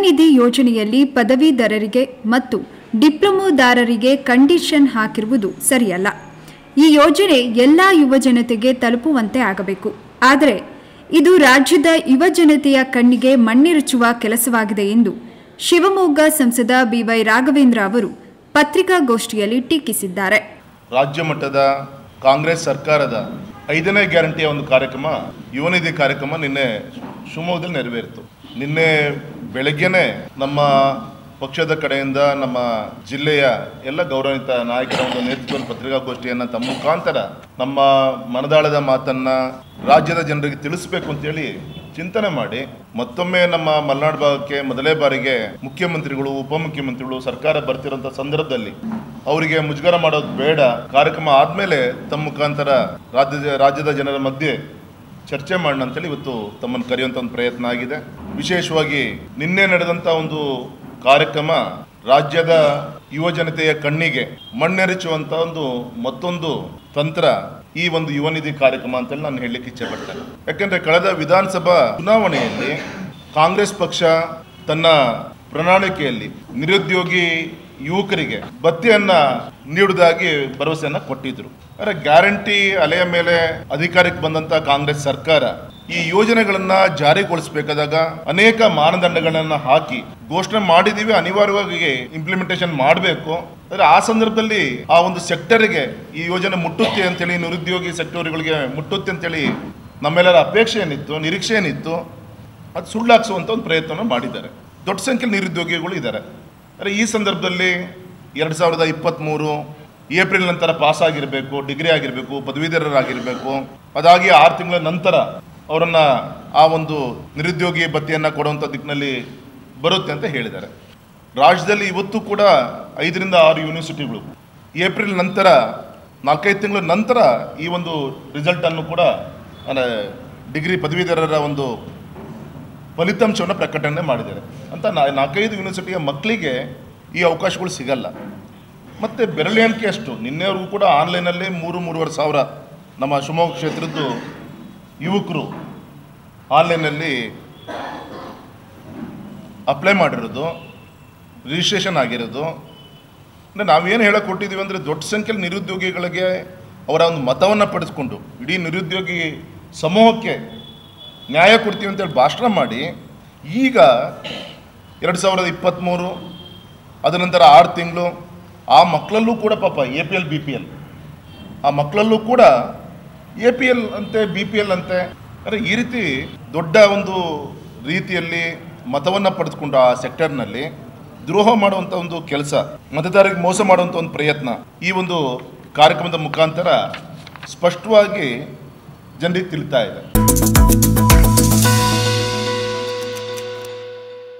ನಿಧಿ ಯೋಜನೆಯಲ್ಲಿ ಪದವೀಧರರಿಗೆ ಮತ್ತು ಡಿಪ್ಲೊಮೊದಾರರಿಗೆ ಕಂಡೀಷನ್ ಹಾಕಿರುವುದು ಸರಿಯಲ್ಲ ಈ ಯೋಜನೆ ಎಲ್ಲ ಯುವ ಜನತೆಗೆ ತಲುಪುವಂತೆ ಆಗಬೇಕು ಆದರೆ ಇದು ರಾಜ್ಯದ ಯುವ ಜನತೆಯ ಕಣ್ಣಿಗೆ ಮಣ್ಣಿರುಚುವ ಕೆಲಸವಾಗಿದೆ ಎಂದು ಶಿವಮೊಗ್ಗ ಸಂಸದ ಬಿವೈ ರಾಘವೇಂದ್ರ ಅವರು ಪತ್ರಿಕಾಗೋಷ್ಠಿಯಲ್ಲಿ ಟೀಕಿಸಿದ್ದಾರೆ ರಾಜ್ಯ ಮಟ್ಟದ ಕಾಂಗ್ರೆಸ್ ಸರ್ಕಾರದ ಐದನೇ ಗ್ಯಾರಂಟಿಯ ಒಂದು ಕಾರ್ಯಕ್ರಮ ಯುವನಿಧಿ ಕಾರ್ಯಕ್ರಮ ನಿನ್ನೆ ಶಿವಮೊಗ್ಗದಲ್ಲಿ ನೆರವೇರಿತು ನಿನ್ನೆ ಬೆಳಗ್ಗೆನೆ ನಮ್ಮ ಪಕ್ಷದ ಕಡೆಯಿಂದ ನಮ್ಮ ಜಿಲ್ಲೆಯ ಎಲ್ಲ ಗೌರವಿತ ನಾಯಕರ ಒಂದು ನೇತೃತ್ವದ ಪತ್ರಿಕಾಗೋಷ್ಠಿಯನ್ನು ತಮ್ಮ ಮುಖಾಂತರ ನಮ್ಮ ಮನದಾಳದ ಮಾತನ್ನ ರಾಜ್ಯದ ಜನರಿಗೆ ತಿಳಿಸ್ಬೇಕು ಅಂತೇಳಿ ಚಿಂತನೆ ಮಾಡಿ ಮತ್ತೊಮ್ಮೆ ನಮ್ಮ ಮಲೆನಾಡು ಭಾಗಕ್ಕೆ ಮೊದಲೇ ಬಾರಿಗೆ ಮುಖ್ಯಮಂತ್ರಿಗಳು ಉಪಮುಖ್ಯಮಂತ್ರಿಗಳು ಸರ್ಕಾರ ಬರ್ತಿರೋಂಥ ಸಂದರ್ಭದಲ್ಲಿ ಅವರಿಗೆ ಮುಜುಗರ ಮಾಡೋದು ಬೇಡ ಕಾರ್ಯಕ್ರಮ ಆದಮೇಲೆ ತಮ್ಮ ಮುಖಾಂತರ ರಾಜ್ಯದ ರಾಜ್ಯದ ಜನರ ಮಧ್ಯೆ ಚರ್ಚೆ ಮಾಡೋಣ ಅಂತೇಳಿ ಇವತ್ತು ತಮ್ಮನ್ನು ಕರೆಯುವಂಥ ಒಂದು ಪ್ರಯತ್ನ ಆಗಿದೆ ವಿಶೇಷವಾಗಿ ನಿನ್ನೆ ನಡೆದಂಥ ಒಂದು ಕಾರ್ಯಕ್ರಮ ರಾಜ್ಯದ ಯುವ ಜನತೆಯ ಕಣ್ಣಿಗೆ ಮಣ್ಣೆರಚುವಂಥ ಒಂದು ಮತ್ತೊಂದು ತಂತ್ರ ಈ ಒಂದು ಯುವ ನಿಧಿ ಕಾರ್ಯಕ್ರಮ ಅಂತೇಳಿ ನಾನು ಹೇಳಲಿಕ್ಕೆ ಇಚ್ಛೆಪಡ್ತೇನೆ ಯಾಕೆಂದ್ರೆ ಕಳೆದ ವಿಧಾನಸಭಾ ಚುನಾವಣೆಯಲ್ಲಿ ಕಾಂಗ್ರೆಸ್ ಪಕ್ಷ ತನ್ನ ಪ್ರಣಾಳಿಕೆಯಲ್ಲಿ ನಿರುದ್ಯೋಗಿ ಯುವಕರಿಗೆ ಭತ್ಯೆಯನ್ನ ನೀಡುವುದಾಗಿ ಭರವಸೆಯನ್ನ ಕೊಟ್ಟಿದ್ರು ಆದರೆ ಗ್ಯಾರಂಟಿ ಅಲೆಯ ಮೇಲೆ ಅಧಿಕಾರಕ್ಕೆ ಬಂದಂತ ಕಾಂಗ್ರೆಸ್ ಸರ್ಕಾರ ಈ ಯೋಜನೆಗಳನ್ನ ಜಾರಿಗೊಳಿಸಬೇಕಾದಾಗ ಅನೇಕ ಮಾನದಂಡಗಳನ್ನ ಹಾಕಿ ಘೋಷಣೆ ಮಾಡಿದೀವಿ ಅನಿವಾರ್ಯವಾಗಿ ಇಂಪ್ಲಿಮೆಂಟೇಷನ್ ಮಾಡಬೇಕು ಆದರೆ ಆ ಸಂದರ್ಭದಲ್ಲಿ ಆ ಒಂದು ಸೆಕ್ಟರ್ಗೆ ಈ ಯೋಜನೆ ಮುಟ್ಟುತ್ತೆ ಅಂತೇಳಿ ನಿರುದ್ಯೋಗಿ ಸೆಕ್ಟರ್ಗಳಿಗೆ ಮುಟ್ಟುತ್ತೆ ಅಂತೇಳಿ ನಮ್ಮೆಲ್ಲರ ಅಪೇಕ್ಷೆ ಏನಿತ್ತು ನಿರೀಕ್ಷೆ ಏನಿತ್ತು ಅದು ಸುಳ್ಳಾಕ್ಸುವಂಥ ಒಂದು ಪ್ರಯತ್ನವನ್ನು ಮಾಡಿದ್ದಾರೆ ದೊಡ್ಡ ಸಂಖ್ಯೆಯಲ್ಲಿ ನಿರುದ್ಯೋಗಿಗಳು ಇದ್ದಾರೆ ಆದರೆ ಈ ಸಂದರ್ಭದಲ್ಲಿ ಎರಡು ಸಾವಿರದ ಇಪ್ಪತ್ತ್ಮೂರು ಏಪ್ರಿಲ್ ನಂತರ ಪಾಸ್ ಆಗಿರಬೇಕು ಡಿಗ್ರಿ ಆಗಿರಬೇಕು ಪದವೀಧರರಾಗಿರಬೇಕು ಅದಾಗಿ ಆರು ತಿಂಗಳ ನಂತರ ಅವರನ್ನು ಆ ಒಂದು ನಿರುದ್ಯೋಗಿ ಭತ್ಯೆಯನ್ನು ಕೊಡುವಂಥ ದಿಕ್ಕಿನಲ್ಲಿ ಬರುತ್ತೆ ಅಂತ ಹೇಳಿದ್ದಾರೆ ರಾಜ್ಯದಲ್ಲಿ ಇವತ್ತು ಕೂಡ ಐದರಿಂದ ಆರು ಯೂನಿವರ್ಸಿಟಿಗಳು ಏಪ್ರಿಲ್ ನಂತರ ನಾಲ್ಕೈದು ತಿಂಗಳ ನಂತರ ಈ ಒಂದು ರಿಸಲ್ಟನ್ನು ಕೂಡ ಅಂದರೆ ಡಿಗ್ರಿ ಪದವೀಧರರ ಒಂದು ಫಲಿತಾಂಶವನ್ನು ಪ್ರಕಟಣೆ ಮಾಡಿದ್ದಾರೆ ಅಂತ ನಾ ನಾಲ್ಕೈದು ಯೂನಿವರ್ಸಿಟಿಯ ಮಕ್ಕಳಿಗೆ ಈ ಅವಕಾಶಗಳು ಸಿಗಲ್ಲ ಮತ್ತು ಬೆರಳಿ ಎಣಿಕೆ ಅಷ್ಟು ನಿನ್ನೆವರೆಗೂ ಕೂಡ ಆನ್ಲೈನಲ್ಲಿ ಮೂರು ಮೂರುವರೆ ಸಾವಿರ ನಮ್ಮ ಶಿವಮೊಗ್ಗ ಕ್ಷೇತ್ರದ್ದು ಯುವಕರು ಆನ್ಲೈನಲ್ಲಿ ಅಪ್ಲೈ ಮಾಡಿರೋದು ರಿಜಿಸ್ಟ್ರೇಷನ್ ಆಗಿರೋದು ಅಂದರೆ ನಾವೇನು ಹೇಳಕ್ಕೆ ಕೊಟ್ಟಿದ್ದೀವಿ ಅಂದರೆ ದೊಡ್ಡ ಸಂಖ್ಯೆಯಲ್ಲಿ ನಿರುದ್ಯೋಗಿಗಳಿಗೆ ಅವರ ಒಂದು ಮತವನ್ನು ಪಡೆದುಕೊಂಡು ಇಡೀ ನಿರುದ್ಯೋಗಿ ಸಮೂಹಕ್ಕೆ ನ್ಯಾಯ ಕೊಡ್ತೀವಿ ಅಂತೇಳಿ ಭಾಷಣ ಮಾಡಿ ಈಗ ಎರಡು ಸಾವಿರದ ಇಪ್ಪತ್ತ್ಮೂರು ಅದ ನಂತರ ಆರು ತಿಂಗಳು ಆ ಮಕ್ಕಳಲ್ಲೂ ಕೂಡ ಪಾಪ A P L B P L ಆ ಮಕ್ಕಳಲ್ಲೂ ಕೂಡ ಎ ಪಿ ಎಲ್ ಅಂತೆ ಬಿ ಪಿ ಎಲ್ ಅಂತೆ ಅಂದರೆ ಈ ರೀತಿ ದೊಡ್ಡ ಒಂದು ರೀತಿಯಲ್ಲಿ ಮತವನ್ನು ಪಡೆದುಕೊಂಡು ಆ ಸೆಕ್ಟರ್ನಲ್ಲಿ ದ್ರೋಹ ಮಾಡುವಂಥ ಒಂದು ಕೆಲಸ ಮತದಾರರಿಗೆ ಮೋಸ ಮಾಡುವಂಥ ಒಂದು ಪ್ರಯತ್ನ ಈ ಒಂದು ಕಾರ್ಯಕ್ರಮದ ಮುಖಾಂತರ ಸ್ಪಷ್ಟವಾಗಿ ಜನರಿಗೆ ತಿಳಿತಾ ಇದೆ